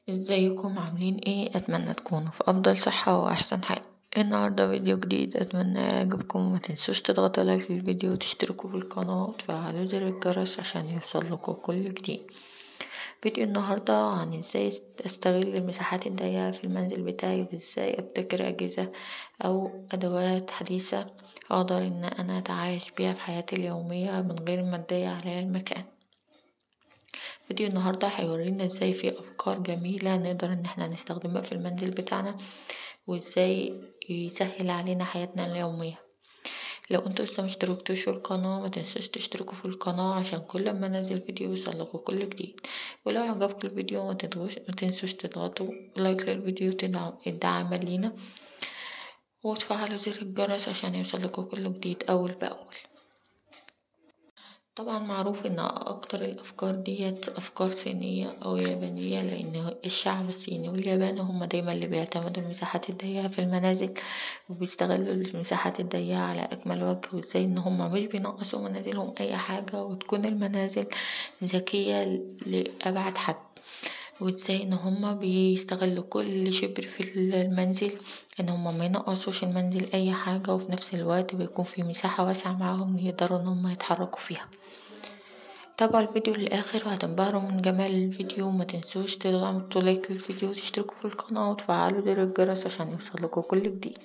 ازيكم عاملين ايه اتمنى تكونوا في افضل صحة واحسن حال النهاردة فيديو جديد اتمنى يعجبكم متنسوش تضغطوا لايك للفيديو وتشتركوا في القناة وتفعلوا زر الجرس عشان يوصلكوا كل جديد فيديو النهاردة عن ازاي استغل المساحات الضيقة في المنزل بتاعي وازاي ابتكر اجهزة او ادوات حديثة اقدر ان انا اتعايش بيها في حياتي اليومية من غير ما تضيق عليا المكان فيديو النهاردة هيورينا ازاي في افكار جميلة نقدر ان احنا نستخدمها في المنزل بتاعنا وازاي يسهل علينا حياتنا اليومية لو انتوا لسه مشتركتوش في القناة متنسوش تشتركوا في القناة عشان كل ما انزل فيديو يوصلكوا كل جديد ولو عجبكم الفيديو متنسوش تضغطوا لايك للفيديو الدعم لينا وتفعلوا زر الجرس عشان يوصلكوا كل جديد اول باول طبعا معروف ان اكتر الافكار ديت افكار صينية او يابانية لان الشعب الصيني واليابان هما دايما اللي بيعتمدوا المساحات الضيقة في المنازل وبيستغلوا المساحات الضيقة على اكمل وجه وازاي ان هما مش بينقصوا منازلهم اي حاجة وتكون المنازل ذكية لابعد حد وازاي ان هما بيستغلوا كل شبر في المنزل ان هما ما ينقصوش المنزل اي حاجة وفي نفس الوقت بيكون في مساحة واسعة معاهم يقدروا ان هما يتحركوا فيها تابعوا الفيديو للاخر وهتنبهروا من جمال الفيديو ما تنسوش تضغطوا لايك للفيديو وتشتركوا في القناة وتفعلوا زر الجرس عشان يوصلكوا كل جديد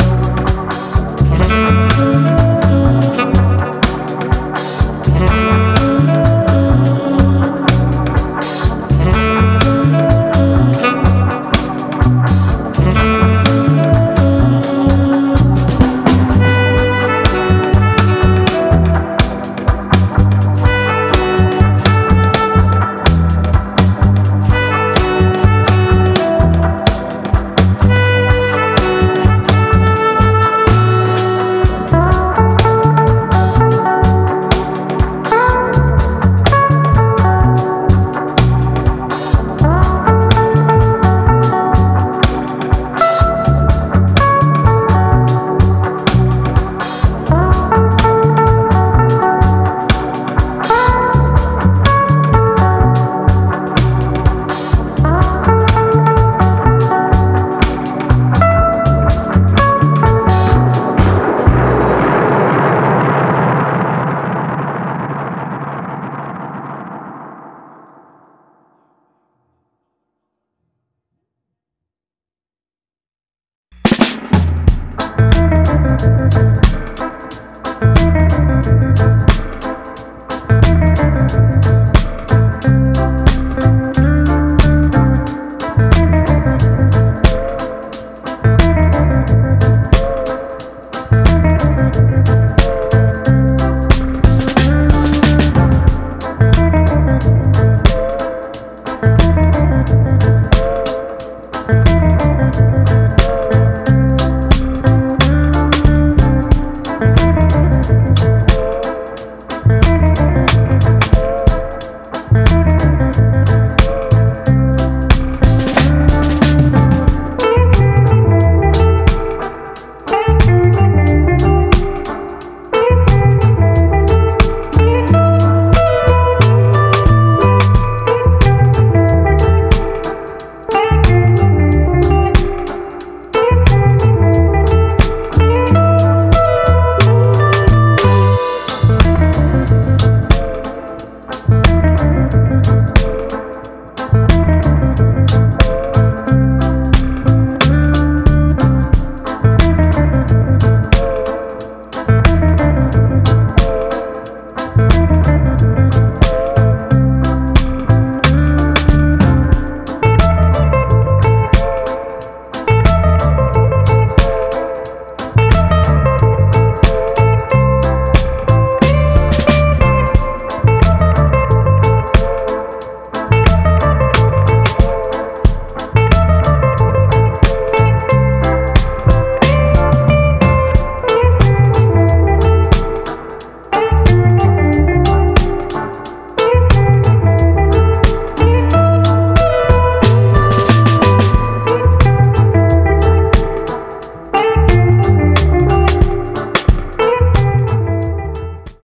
Thank you.